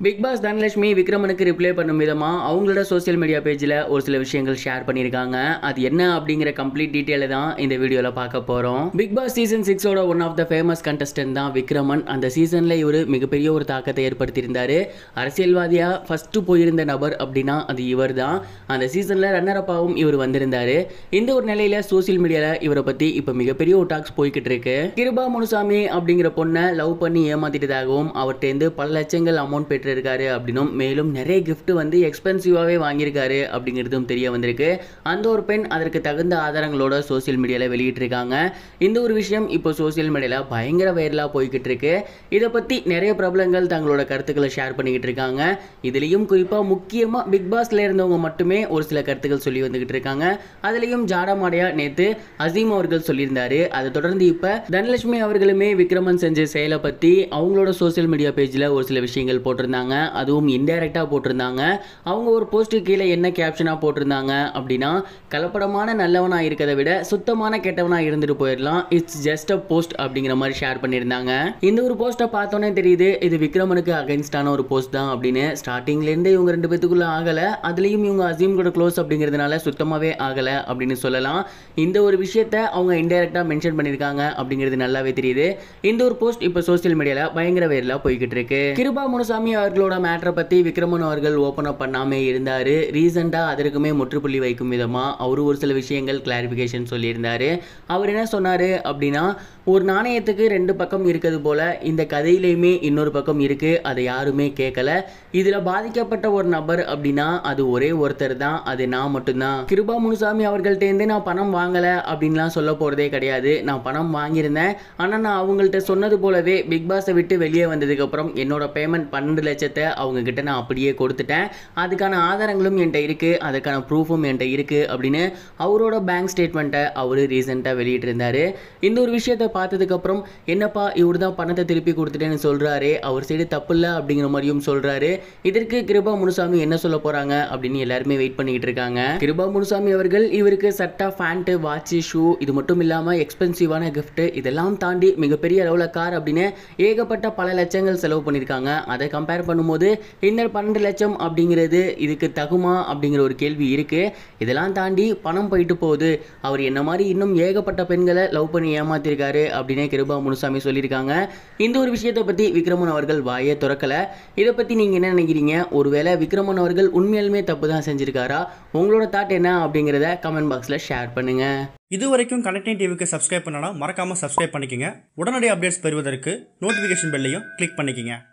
big Boss Dhanalakshmi விக்ரமனுக்கு reply பண்ணும் விதமாக அவங்களோட சோஷியல் மீடியா பேஜில் ஒரு சில விஷயங்கள் ஷேர் பண்ணியிருக்காங்க அது என்ன அப்படிங்கிற கம்ப்ளீட் டீட்டெயிலை தான் இந்த வீடியோவில் பார்க்க போகிறோம் பிக் பாஸ் சீசன் சிக்ஸோட one of the famous contestant தான் விக்ரமன் அந்த சீசனில் இவர் மிகப்பெரிய ஒரு தாக்கத்தை ஏற்படுத்தியிருந்தார் அரசியல்வாதியாக ஃபஸ்ட்டு போயிருந்த நபர் அப்படின்னா அது இவர் தான் அந்த சீசனில் ரன்னர் அப்பாவும் இவர் வந்திருந்தார் இந்த ஒரு நிலையில் சோஷியல் மீடியாவில் இவரை பற்றி இப்போ மிகப்பெரிய ஒரு டாக்ஸ் போய்கிட்டு இருக்கு கிருபா முனுசாமி அப்படிங்கிற பொண்ணை லவ் பண்ணி ஏமாத்திட்டதாகவும் அவர்கிட்டேருந்து பல லட்சங்கள் அமௌண்ட் பெற்றிருக்காரு அப்படின்னும் மேலும் நிறைய gift வந்து எக்ஸ்பென்சிவாகவே வாங்கியிருக்காரு அப்படிங்கிறதும் தெரிய வந்திருக்கு அந்த ஒரு பெண் அதற்கு தகுந்த ஆதாரங்களோட சோஷியல் மீடியாவில் வெளியிட்டிருக்காங்க இந்த ஒரு விஷயம் இப்போ சோஷியல் மீடியாவில் பயங்கர வைரலாக போய்கிட்டு இருக்கு இதை பற்றி நிறைய பிரபலங்கள் தங்களோட கருத்துக்களை ஷேர் பண்ணிக்கிட்டு இருக்காங்க இதுலேயும் குறிப்பாக முக்கியமாக பிக் பாஸ்ல இருந்தவங்க மட்டுமே ஒரு சில கருத்துக்கள் சொல்லி வந்துகிட்டு இருக்காங்க அதுலேயும் ஜாடமாடையா நேற்று அசீம் அவர்கள் சொல்லியிருந்தாரு அதை தொடர்ந்து இப்போ தனலட்சுமி அவர்களுமே விக்ரமன் செஞ்ச செயலை பற்றி அவங்களோட சோஷியல் மீடியா பேஜில் ஒரு சில விஷயங்கள் போட்டிருந்தாங்க அதுவும் இன்டைரக்டாக போட்டிருந்தாங்க அவங்க ஒரு போஸ்ட்டு கீழே என்ன கேப்ஷனாக போட்டிருந்தாங்க அப்படின்னா கலப்படமான நல்லவனாக இருக்கிறத விட சுத்தமான கெட்டவனாக இருந்துட்டு போயிடலாம் இட்ஸ் ஜஸ்ட் அ போஸ்ட் அப்படிங்கிற மாதிரி ஷேர் பண்ணியிருந்தாங்க இந்த ஒரு போஸ்ட்டை பார்த்தோன்னே தெரியுது இது விக்ரமனுக்கு அகைன்ஸ்டான ஒரு போஸ்ட் தான் அப்படின்னு ஸ்டார்டிங்லேருந்து இவங்க ரெண்டு பேத்துக்குள்ள ஆகலை அதுலேயும் இவங்க அசீம் கூட க்ளோஸ் அப்படிங்கிறதுனால சுத்தமாகவே ஆகலை அப்படின்னு சொல்லலாம் இந்த ஒரு விஷயத்த அவங்க இன்டைரக்டாக மென்ஷன் பண்ணியிருக்காங்க அப்படிங்கிறது நல்லாவே தெரியுது இந்த ஒரு போஸ்ட் இப்போ சோஷியல் மீடியாவில் பயங்கர வேரில் போய்கிட்டு இருக்கு கிருபா முனுசாமி அவர்களோட மேட்டரை பற்றி விக்ரமன் அவர்கள் ஓப்பன் அப் பண்ணாமே இருந்தார் ரீசெண்டாக அதற்குமே முற்றுப்புள்ளி வைக்கும் விதமாக அவர் ஒரு சில விஷயங்கள் கிளாரிஃபிகேஷன் சொல்லியிருந்தாரு அவர் என்ன சொன்னார் அப்படின்னா ஒரு நாணயத்துக்கு ரெண்டு பக்கம் இருக்கிறது போல இந்த கதையிலையுமே இன்னொரு பக்கம் இருக்குது அதை யாருமே கேட்கல இதில் பாதிக்கப்பட்ட ஒரு நபர் அப்படின்னா அது ஒரே ஒருத்தர் தான் அது நான் மட்டும்தான் கிருபா முனுசாமி அவர்கள்ட்டேருந்து நான் பணம் வாங்கலை அப்படின்லாம் சொல்ல போகிறதே கிடையாது நான் பணம் வாங்கியிருந்தேன் ஆனால் நான் அவங்கள்ட்ட சொன்னது போலவே பிக் பாஸை விட்டு வெளியே வந்ததுக்கப்புறம் என்னோட பேமெண்ட் பன்னெண்டு லட்சத்தை அவங்க கிட்ட நான் அப்படியே கொடுத்துட்டேன் அதுக்கான ஆதாரங்களும் என்கிட்ட இருக்குது அதுக்கான ப்ரூஃபும் என்கிட்ட இருக்குது அப்படின்னு அவரோட பேங்க் ஸ்டேட்மெண்ட்டை அவர் ரீசெண்டாக வெளியிட்டிருந்தாரு இந்த ஒரு விஷயத்தை பார்த்ததுக்கப்புறம் என்னப்பா இவர் தான் பணத்தை திருப்பி கொடுத்துட்டேன்னு சொல்கிறாரு அவர் சைடு தப்பு இல்லை அப்படிங்கிற மாதிரியும் சொல்கிறாரு இதற்கு கிருபா முனுசாமி என்ன சொல்ல போகிறாங்க அப்படின்னு எல்லாருமே வெயிட் பண்ணிக்கிட்டு இருக்காங்க கிருபா முனுசாமி அவர்கள் இவருக்கு சட்டா ஃபேண்ட்டு வாட்சு ஷூ இது மட்டும் இல்லாமல் எக்ஸ்பென்சிவான gift இதெல்லாம் தாண்டி மிகப்பெரிய அளவில் கார் அப்படின்னு ஏகப்பட்ட பல லட்சங்கள் செலவு பண்ணியிருக்காங்க அதை கம்பேர் பண்ணும்போது இந்த பன்னெண்டு லட்சம் அப்படிங்கிறது இதுக்கு தகுமா அப்படிங்கிற ஒரு கேள்வி இருக்குது இதெல்லாம் தாண்டி பணம் போயிட்டு போகுது அவர் என்ன மாதிரி இன்னும் ஏகப்பட்ட பெண்களை லவ் பண்ணி ஏமாத்திருக்காரு அப்படின்னே கிருபா முனுசாமி சொல்லியிருக்காங்க இந்த ஒரு விஷயத்தை பற்றி விக்ரமன் அவர்கள் வாயே திறக்கலை இதை பற்றி நீங்கள் என்ன நினைக்கிறீங்க ஒருவேளை விக்ரமன் அவர்கள் உண்மையாலுமே தப்பு தான் செஞ்சிருக்காரா உங்களோட தாட் என்ன அப்படிங்கிறத கமெண்ட் பாக்ஸில் ஷேர் பண்ணுங்கள் இது வரைக்கும் கனெக்டிங் டிவிக்கு சப்ஸ்கிரைப் பண்ணனா மறக்காமல் சப்ஸ்கிரைப் பண்ணிக்கங்க உடனடி அப்டேட்ஸ் பெறுவதற்கு நோட்டிஃபிகேஷன் பெல்லையும் கிளிக் பண்ணிக்கங்க